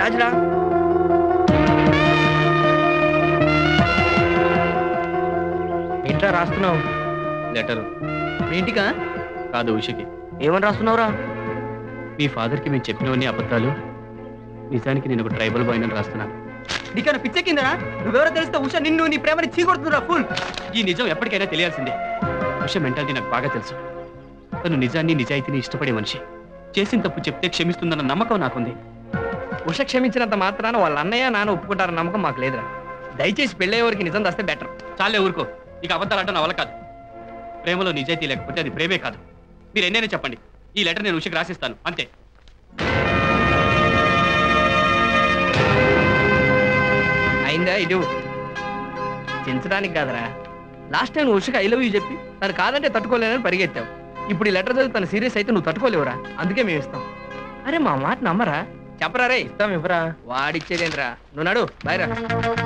రాజురా ఏంట్రా రాస్తున్నావు లెటర్ ఏంటికా కాదు ఉషకి ఏమని రాస్తున్నావురా మీ ఫాదర్కి మేము చెప్పినవన్నీ అబద్ధాలు నిజానికి నేను ఒక ట్రైబల్ బాయ్ అని రాస్తున్నాను నీకన్నా పిచ్చెక్కిందరా నువ్వెవరో తెలిస్తే ఉష నిన్ను నీ ప్రేమని చీకొడుతుందిరా ఫుల్ ఈ నిజం ఎప్పటికైనా తెలియాల్సిందే ఉష మెంటాలిటీ నాకు బాగా తెలుసు తను నిజాన్ని నిజాయితీని ఇష్టపడే మనిషి చేసిన తప్పు చెప్తే క్షమిస్తుందన్న నమ్మకం నాకుంది ఉష క్షమించినంత మాత్రాన వాళ్ళ అన్నయ్య నాన్న ఒప్పుకుంటారన్న నమ్మకం మాకు లేదురా దయచేసి పెళ్ళయ్యేవారికి నిజం దాస్తే బెటర్ చాలే ఊరుకో ఇక అబద్ధాలు అంటే నా వల్ల కాదు ప్రేమలో నిజాయితీ లేకపోతే అది ప్రేమే కాదు మీరు ఎన్నైనా చెప్పండి ఈ లెటర్ నేను ఉషకి రాసిస్తాను అంతే అయిందా ఇటు చించడానికి కాదురా లాస్ట్ టైం నువ్వు ఉషకి ఐ లవ్ యూ చెప్పి తను కాదంటే తట్టుకోలేనని పరిగెత్తావు ఇప్పుడు ఈ లెటర్ చదివి తను సీరియస్ అయితే నువ్వు తట్టుకోలేవురా అందుకే మేము ఇస్తాం అరే మా మాట నమ్మరా చెప్పరా రే ఇస్తాం ఇవ్వరా వాడిచ్చేదేంట్రా నువ్వు నడు బాయ్ రా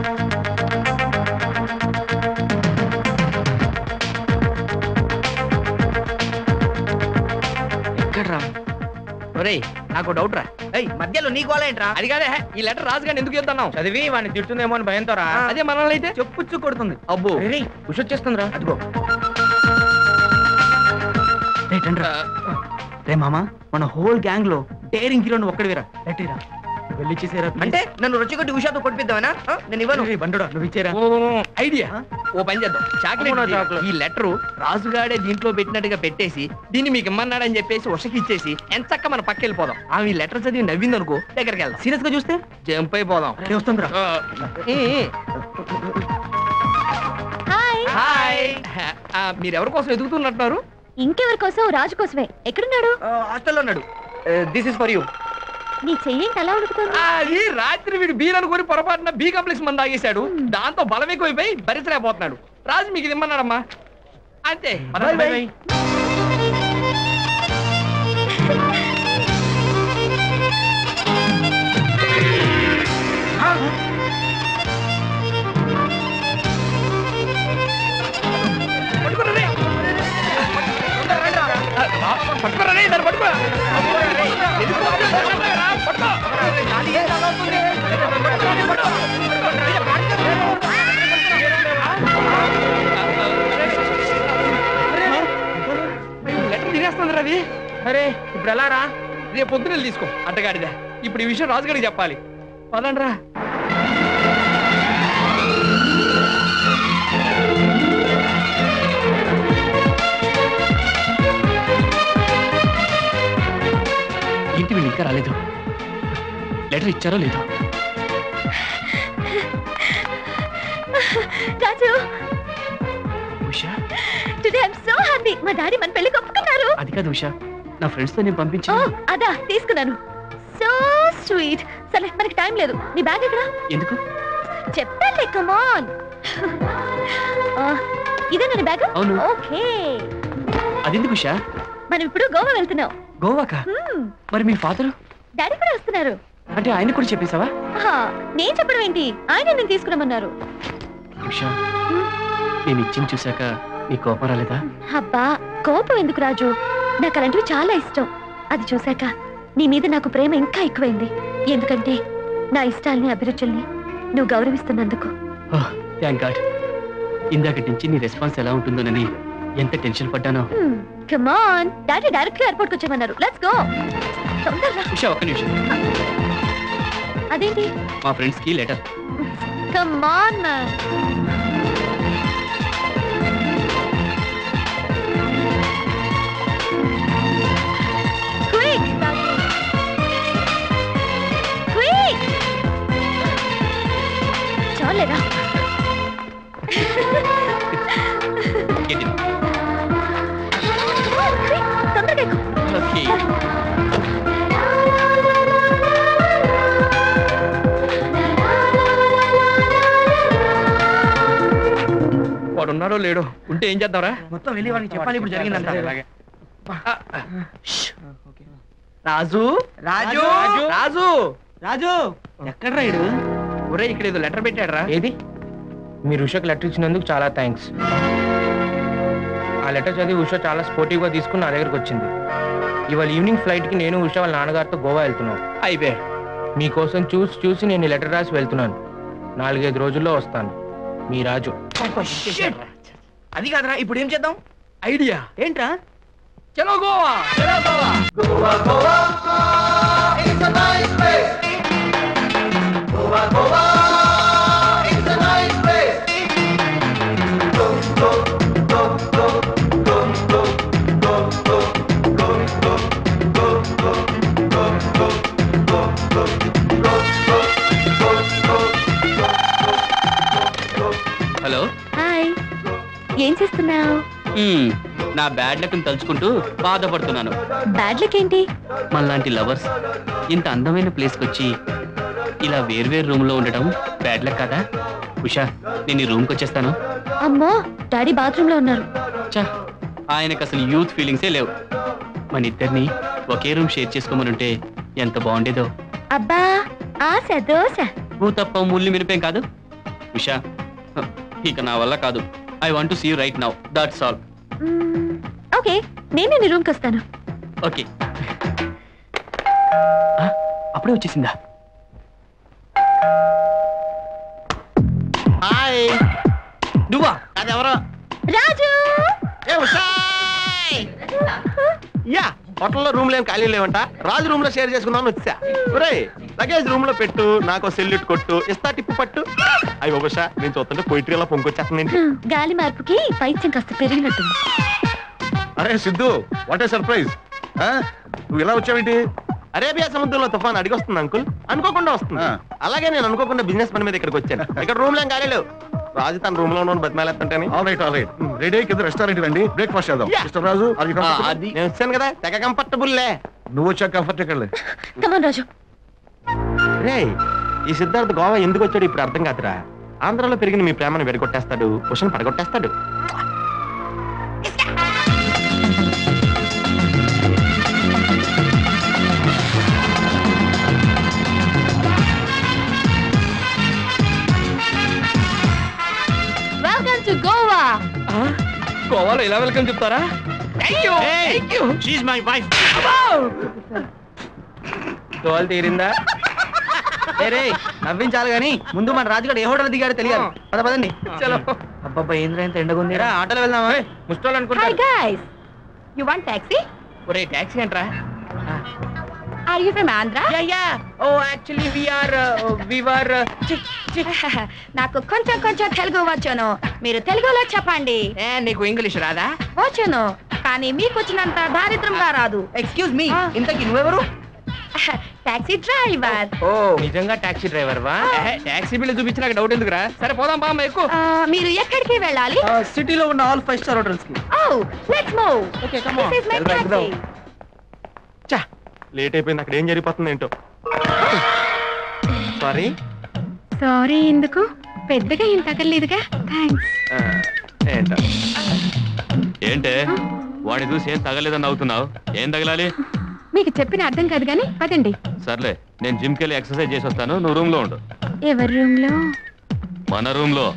ఎక్కడ్రా ఒరేయ్ నాకు డౌట్ రా ఏయ్ మధ్యలో నీ గోల ఏంట్రా అది కాదే ఈ లెటర్ రాజుగాని ఎందుకు చెప్తున్నావు చదివి వాడిని తిడుతుందేమో అని భయంతో రా అదే మనల్ని అయితే చెప్పుచ్చు కొడుతుంది అబ్బో ఉషొచ్చేస్తుందిరా అదిగో రేటండ్రా రే మామా మన హోల్ గ్యాంగ్ లో డేరింగ్ హీరో నువ్వు ఒక్కడివిరా లెట్టిరా వెళ్ళిచ్చేసారా అంటే నన్ను రుచికొట్టి ఉషాతో కొట్టిద్దామనా ఆ? నేను ఇవ్వను బండుడా నువ్వు ఇచ్చేరా ఐడియా ఓ పని చేద్దాం అవునా, చాక్లెట్ chocolate. ఈ లెటర్ రాజుగాడే దీంట్లో పెట్టినట్టుగా పెట్టేసి దీన్ని మీకు ఇమ్మన్నాడని చెప్పేసి ఉషకి ఇచ్చేసి ఎంచక్క మన పక్క వెళ్ళిపోదాం ఆమె ఈ లెటర్ చదివి నవ్వింది అనుకో దగ్గరికి వెళ్దాం సీరియస్ గా చూస్తే జంప్ అయిపోదాం రే వస్తుందిరా ఆ, ఏ, ఏ. హాయ్ హాయ్ ఆ, మీరు ఎవరి కోసం ఎదుగుతున్నట్టున్నారు ఇంకెవరి కోసం రాజు కోసమే ఎక్కడున్నాడు హాస్టల్లో ఉన్నాడు దిస్ ఇస్ ఫర్ యూ నీ చెయ్యేంటి అలా ఉడుకుతుంది అది రాత్రి వీడు బీర్ అనుకుని పొరపాటున బీ కాంప్లెక్స్ మంది తాగేశాడు దాంతో బలం ఎక్కువైపోయి భరించలేకపోతున్నాడు రాజు మీకు ఇది ఇమ్మన్నాడమ్మా అంతే Bye, bye. పట్టుకోరా రే. పట్టుకోరా రే, దాన్ని పట్టుకో. ఎందుకు పట్టుకోరా? పట్టుకో. లెటర్ తినేస్తుంది రవి అరే ఇప్పుడు ఎలా రా రేపు పొద్దున తీసుకో అట్టగాడిదా ఇప్పుడు ఈ విషయం రాజుగారికి చెప్పాలి పదండ్రా ఇంటి వీళ్ళు ఇంకా రాలేదు లెటర్ ఇచ్చారో లేదో Raju Usha today I'm so happy మా డాడీ మన పెళ్లి ఒప్పుకున్నారు అది కాదు ఉషా నా ఫ్రెండ్స్ తో నేను ఓ పంపించాను అదా తీసుకున్నాను సో స్వీట్ సరే మనకి టైం లేదు నీ బ్యాగ్ ఎక్కడ ఎందుకు చెప్పాలే కమాన్ ఇదే నా బ్యాగ్ అవును. ఓకే అదెందుకు ఉషా మనం ఇప్పుడు గోవా వెళ్తున్నాం గోవాకా హ్మ్, మరి మీ ఫాదర్ డాడీ కూడా వస్తున్నారు అంటే ఆయన కూడా చెప్పేశావా ఆహా, నేను చెప్పడం ఏంటి ఆయన నేను తీసుకురమ్మన్నారు ఉషా నేను ఇచ్చింది చూశాక నీ కోపం రాలేదా అబ్బా కోపం ఎందుకు రాజు నాకు అలాంటివి చాలా ఇష్టం అది చూశాక నీ మీద నాకు ప్రేమ ఇంకా ఎక్కువైంది ఎందుకంటే నా ఇష్టాల్ని అభిరుచుల్ని నువ్వు గౌరవిస్తున్నందుకు థ్యాంక్ గాడ్ ఇందాకటి నుంచి నీ రెస్పాన్స్ ఎలా ఉంటుందోనని ఎంత టెన్షన్ పడ్డానో కమాన్ డాడీ డైరెక్ట్ గా ఎయిర్పోర్ట్ వచ్చేమన్నారు లెట్స్ గో తొందరగా ఉషా ఒక్క నిమిషం అదేంటి మా ఫ్రెండ్స్ కి letter come on man quick quick చాలేరా తొందరగా ఎక్కు. ఓకే వాడు ఉన్నాడో లేడో ఉంటే ఏం చేద్దాంరా మొత్తం వెళ్ళి వాడికి చెప్పాలి ఇప్పుడు జరిగిందంట రాజు రాజు! రాజు రాజు ఎక్కడ రాయుడు ఒరే ఇక్కడ ఏదో లెటర్ పెట్టాడరా ఏది మీరు ఉషకు లెటర్ ఇచ్చినందుకు చాలా థ్యాంక్స్ ఆ లెటర్ చదివి ఉష చాలా స్పోర్టివ్గా తీసుకుని నా దగ్గరకు వచ్చింది ఇవాళ ఈవినింగ్ ఫ్లైట్కి నేను ఉష వాళ్ళ నాన్నగారితో గోవా వెళ్తున్నాం అయిపోయాడు మీకోసం చూసి చూసి నేను ఈ లెటర్ రాసి వెళ్తున్నాను నాలుగైదు రోజుల్లో వస్తాను మీ రాజు అది కాదురా ఇప్పుడు ఏం చేద్దాం ఐడియా ఏంట్రా చలో గోవా చలో గోవా హలో హాయ్ ఏం చేస్తున్నావు మ్మ్, నా బ్యాడ్ లక్ని తలుచుకుంటూ బాధపడుతున్నాను బ్యాడ్ లక్ ఏంటి మనలాంటి లవర్స్ ఇంత అందమైన ప్లేస్కి వచ్చి ఇలా వేర్వేరు రూమ్లో ఉండడం బ్యాడ్ లక్ కదా ఉషా నేను ఈ రూమ్కి వచ్చేస్తాను అమ్మో డాడీ బాత్రూమ్ లో ఉన్నారు చా ఆయనకు అసలు యూత్ ఫీలింగ్సే లేవు మన ఇద్దరిని ఒకే రూమ్ షేర్ చేసుకోమనుంటే ఎంత బాగుండేదో అబ్బా ఆశ దోశ నువ్వు తప్ప ముళ్ళు మినిపేం కాదు ఉషా హ, ఇక నా వల్ల కాదు I want see right now that's all hmm, okay నేను నీ రూమ్కి వస్తాను ఓకే అప్పుడే వచ్చేసిందా హాయ్ నువ్వా అదెవరో రాజు ఏ ఉషాయ్ యా హోటల్లో రూమ్ లేని ఖాళీ లేవంట రాజు రూమ్ లో షేర్ చేసుకుందామని వచ్చా ఒరే లగేజ్ రూమ్ లో పెట్టు నాకు సెల్యూట్ కొట్టు ఇస్తా టిప్పు పట్టు అయ్యి ఉషా నేను చూస్తుంటే పొయిట్రీ అలా పొంగొచ్చేస్తుందండి హ్మ్, గాలి మార్పుకి పైత్యం కాస్త పెరిగినట్టుంది అరే సిద్ధు వాట్ ఏ సర్ప్రైజ్ నువ్వు ఇలా వచ్చావేంటి అరేబియా సముద్రంలో తుఫాన్ అడిగొస్తుంది అంకుల్ అనుకోకుండా వస్తుంది ఆ. అలాగే నేను అనుకోకుండా బిజినెస్ పని మీద ఇక్కడికి వచ్చాను ఇక్కడ రూమ్ లేం ఖాళీ లేవు రాజు తన రూమ్ లో ఉన్న బతిమాలేస్తుంటేనే all right all right ready కింద రెస్టారెంట్ రండి బ్రేక్ఫాస్ట్ చేద్దాం Yeah. Mister Raju are you comfortable? అది నేను వచ్చాను కదా తెగ కంఫర్టబుల్ లే నువ్వు వచ్చాక కంఫర్ట్ ఎక్కడ కమాన్ రాజు రే ఈ సిద్ధార్థ్ గోవా ఎందుకు వచ్చాడు ఇప్పుడు అర్థం కాదురా ఆంధ్రాలో పెరిగిన మీ ప్రేమను వెడగొట్టేస్తాడు కుషన్ పడగొట్టేస్తాడు వెల్కమ్ టు గోవా గోవాలో ఇలా వెల్కమ్ చెప్తారా thank you thank you she my wife తోలు తీరిందా రే నవ్వించాలి గాని ముందు మన రాజుగారు ఏ హోటల్ దిగాడో తెలియాలి పద పదండి చలో అబ్బబ్బా ఏంద్రా ఇంత ఎండగా ఉంది ఆటోలో వెళ్దామా ముస్టోలు హాయ్ అనుకుంటారు గైస్ యు వాంట్ టాక్సీ ఒరే ట్యాక్సీ అంటరా are you from Andhra yeah yeah oh actually we are we were నాకు కొంచెం కొంచెం తెలుగు వచ్చును మీరు తెలుగులో చెప్పండి ఏ నీకు ఇంగ్లీష్ రాదా వచ్చును కానీ మీకు వచ్చినంత దారిద్రంగా రాదు ఎక్స్క్యూజ్ మీ ఆ. ఇంతకి నువ్వెవరు టాక్సీ డ్రైవర్ ఓ నిజంగా టాక్సీ డ్రైవర్ వా టాక్సీ బిల్లు చూపించి నాకు డౌట్ ఎందుకురా సరే పోదాం బామ్మ ఎక్కువ ఆ, మీరు ఎక్కడికి వెళ్ళాలి సిటీలో ఉన్న ఆల్ ఫైవ్ స్టార్ హోటల్స్ కి oh let's move okay come this is my own taxi చా లేట్ అయిపోయింది అక్కడ ఏం జరిగిపోతుంది ఏంటో సారీ సారీ ఎందుకు పెద్దగా ఏం తగలేదుగా థ్యాంక్స్ ఏంటో ఏంటే వాడిని చూసి ఏం తగలేదని అవుతున్నావు ఏం తగలాలి మీకు చెప్పిన అర్థం కాదు కానీ పదండి సర్లే నేను జిమ్కి వెళ్ళి ఎక్సర్సైజ్ చేసి వస్తాను నువ్వు రూమ్ లో ఉండు ఎవరి రూమ్ లో మన రూమ్ లో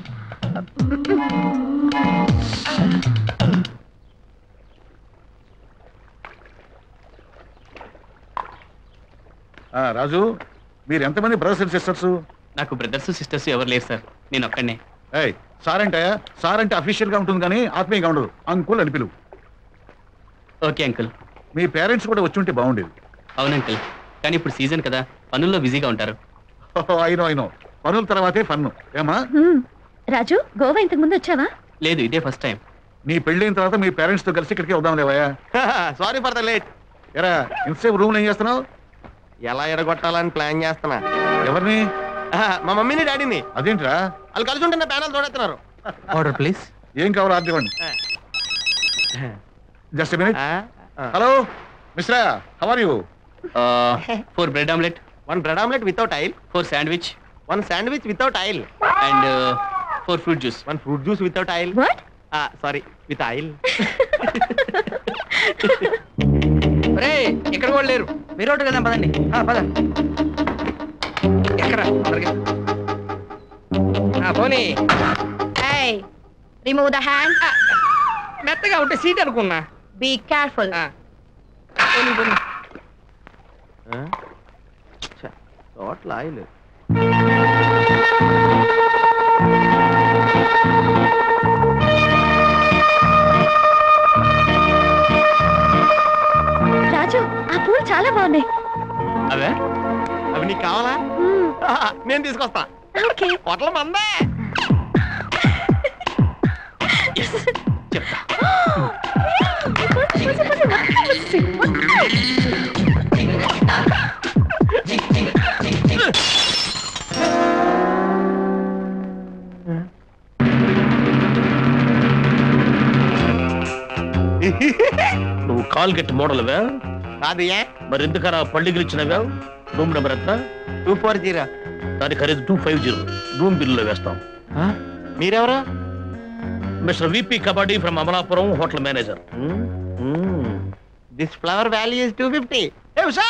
ఆ, రాజు మీరు ఎంతమంది బ్రదర్స్ అండ్ సిస్టర్స్ నాకు బ్రదర్స్ సిస్టర్స్ ఎవరు లేరు సార్ నేను ఒక్కడనే ఏయ్ సార్ అంటే సార్ అంటే అఫీషియల్ గా ఉంటుంది కానీ ఆత్మీయంగా ఉండదు అంకుల్ అని పిలువు ఓకే అంకుల్ మీ పేరెంట్స్ కూడా వచ్చి ఉంటే బాగుండేది అవును అంకుల్ కానీ ఇప్పుడు సీజన్ కదా పనుల్లో బిజీగా ఉంటారు అయినో అయినో పనుల తర్వాతే ఫన్ను ఏమా హ్మ్. రాజు గోవా ఇంతకు ముందు వచ్చావా లేదు ఇదే ఫస్ట్ టైం నీ పెళ్ళైన తర్వాత మీ పేరెంట్స్ తో కలిసి ఇక్కడికి వద్దాం లేవయ్యా సారీ ఫర్ ద లేట్ ఎరా ఇంతసేపు రూమ్ ఏం చేస్తున్నావు ఎలా ఎడగొట్టాలని ప్లాన్ చేస్తున్నా ఎవరిని ఆహా, మా మమ్మీని డాడీని అదేంట్రా వాళ్ళు కలిసి ఉంటే నా ప్యానల్ తోడెత్తున్నారు ఆర్డర్ ప్లీజ్ ఏం కావాలో ఆర్డర్ ఇవ్వండి జస్ట్ మినిట్ ఆ, ఆ. Hello Mishra how are you four bread omelette one bread omelette without oil four sandwich one sandwich without oil and four fruit juice one fruit juice without oil what sorry with oil రే ఇక్కడ కూడా లేరు మీరు hotel వెళ్దాం పదండి ఆ, పద ఎక్కడ అందరికి పోనీ Hey, remove the hand. మెత్తగా ఉంటే సీట్ అనుకున్నా Be careful. ఆ. పోనీ, పోనీ. టోటల్ ఆయిల్ రాజు ఆ పూలు చాలా బాగున్నాయి అవే అవి నీకు కావాలా మ్మ్, ఆహా, నేను తీసుకొస్తా ఓకే హోటల్ మందే చెప్తా నువ్వు కాల్ గెట్ మోడల్ అవే కాదు ఏ మరి ఎందుకలా పళ్ళిగిలు ఇచ్చినవే రూమ్ నెంబర్ ఎంత టూ ఫోర్ జీరో దాని ఖరీదు టూ ఫైవ్ జీరో రూమ్ బిల్లులో వేస్తాం మీరెవరు mister VP Kabaddi from Amalapuram hotel manager this flower value is two fifty ఏ ఉషా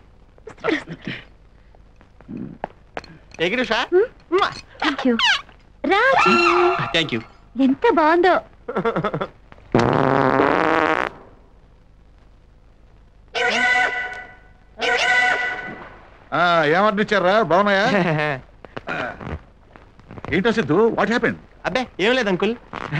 ఎగిరి Usha thank you Raju thank you ఎంత బాగుందో ఏమర్ని ఇచ్చారా బాగున్నాయా ఏంటో సిద్ధు వాట్ హ్యాపెన్ అబ్బే ఏం లేదు అంకుల్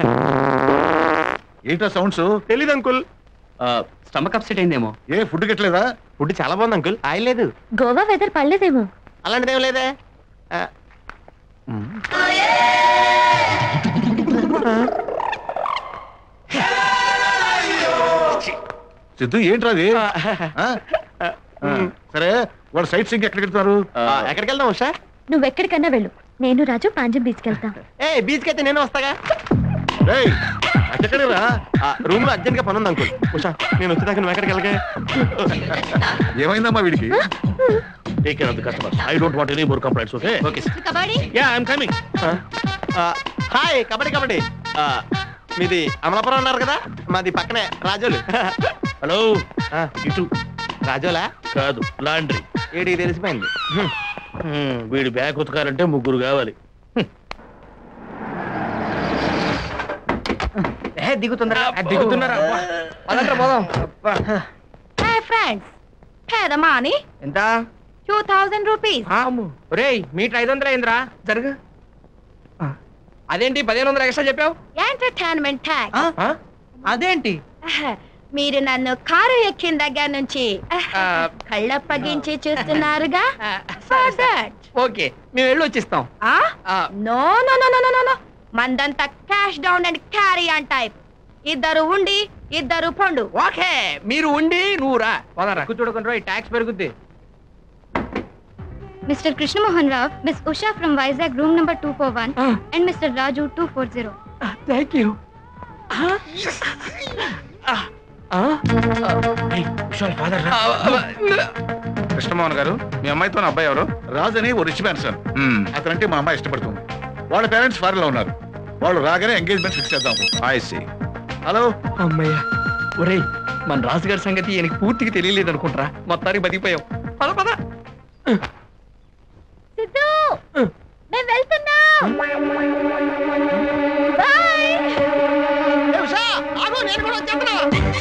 ఏంటో సౌండ్స్ తెలీదు అంకుల్ స్టమక్ అప్సెట్ అయిందేమో ఏ ఫుడ్ గిట్లేదా ఫుడ్ చాలా బాగుంది అంకుల్ ఆయిల్ లేదు గోవా వెదర్ పడలేదేమో అలాంటిది ఏం లేదే ఆ, సిద్ధు ఏంట్రా అది ఆ? ఆ, సరే వాడు సైట్ సింగ్ ఎక్కడికి వెళ్తున్నారు ఆ, ఎక్కడికి వెళ్దాం ఉషా నువ్వెక్కడికన్నా వెళ్ళు నేను రాజు పాంజం బీచ్కి వెళ్తాం ఏ బీచ్ కి అయితే నేను వస్తాగా రేయ్, అటెక్కడికి రా రూమ్ లో అర్జెంట్ గా పని ఉంది అంకుల్ ఉషా నేను వచ్చేదాకా నువ్వు ఎక్కడికి వెళ్ళగా ఏమైందమ్మా వీడికి take care of the customers I don't want any more complaints okay okay Kabaddi yeah I'm coming hi Kabaddi Kabaddi ఆ, మీది అమలాపురం ఉన్నారు కదా మాది పక్కనే రాజోలు హలో ఆ, ఇటు రాజోలా కాదు లాండ్రీ ఏడికి తెలిసిపోయింది వీడి బ్యాగ్ ఉతకాలంటే ముగ్గురు కావాలి దిగుతుందరా దిగుతున్నారా పదండ్రా పోదాం హే ఫ్రెండ్స్ పేదమా అని ఎంత టూ థౌజండ్ రూపీస్ ఒరేయ్ మీటర్ ఐదు వందలు అయిందిరా జరుగు ఆ, అదేంటి పదిహేను వందలు ఎక్స్ట్రా చెప్పావు ఎంటర్టైన్మెంట్ ట్యాక్స్ ఆ? అదేంటి మీరు నన్ను కారు ఎక్కిన దగ్గర నుంచి ఆ, కళ్ళప్పగించి చూస్తున్నారుగా ఫర్ దట్ ఓకే మేము వెళ్ళి వచ్చిస్తాం ఆ, no no no no no no మందంతా cash down and carry on type ఇద్దరు ఉండి ఇద్దరు పండు ఓకే మీరు ఉండి నువ్వు రా పోదారా కూర్చోడుకుంటారు ఈ ట్యాక్స్ పెరుగుద్ది Mr. Krishnammohan Rao, Miss Usha from Vizag, room number 241, Ah. and Mr. Raju 240. Thank you Krishnamohan garu మీ అమ్మాయితో నా అబ్బాయి ఎవరు రాజ్ అని ఓ రిచ్ మ్యాన్ సార్ అతనంటే మా అమ్మాయి ఇష్టపడుతుంది వాళ్ళ పేరెంట్స్ ఫారెన్ లో ఉన్నారు వాళ్ళు రాగానే ఎంగేజ్మెంట్ ఫిక్స్ చేద్దాం ఐ సి హలో అమ్మయ్య ఒరేయ్ మన రాజుగారి సంగతి ఈయనకి పూర్తిగా తెలియలేదు అనుకుంటారా మొత్తానికి బతికిపోయాం పద పద సిద్ధు మేము వెళ్తున్నాం బాయ్ ఏ ఉషా ఆగు నేను కూడా వచ్చేస్తున్నా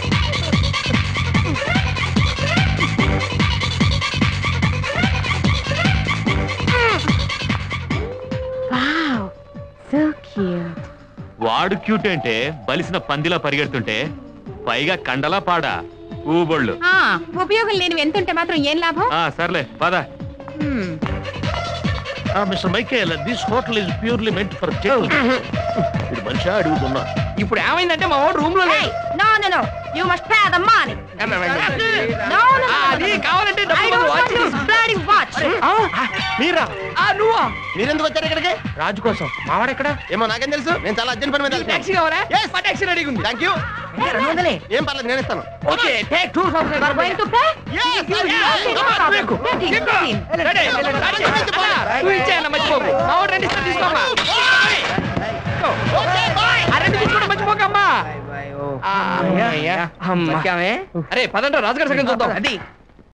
వావ్ సో క్యూట్ వాడు క్యూట్ అంటే బలిసిన పందిలా పరిగెడుతుంటే పైగా కండలా పాడా ఊబొళ్ళు ఉపయోగం లేనివి ఎంత ఉంటే మాత్రం ఏం లాభం ఆ సర్లే పద mister Michael this hotel is purely meant for ఇది మనిషి అడుగుతున్నా ఇప్పుడు ఏమైందంటే మా వాడు రూమ్ లో లేడు. No no no you must pay the money no no ఆ, అది కావాలంటే ఐ డబ్బులు don't watch want your bloody watch మీరా ఆ, నువ్వా మీరెందుకు వచ్చారు ఇక్కడికి రాజు కోసం మావాడు ఎక్కడ ఏమో నాకేం తెలుసు నేను చాలా అర్జెంట్ పని మీద టాక్సీ కావాలా Yes. మా టాక్సీ రెడీగా ఉంది థ్యాంక్ యూ రెండు వందలే ఏం పర్లేదు నేను ఇస్తాను okay take two thousand going to pay Yes, yes. నువ్వు ఇచ్చేయన్న మర్చిపోకు మా వాడు రెండు ఇస్తే తీసుకోమ్మా ఆ రెండు తీసుకోండి మర్చిపోకమ్మా ఆ, అమ్మయ్య. అరే పదండ్రా రాజుగారి సంగతి చూద్దాం అది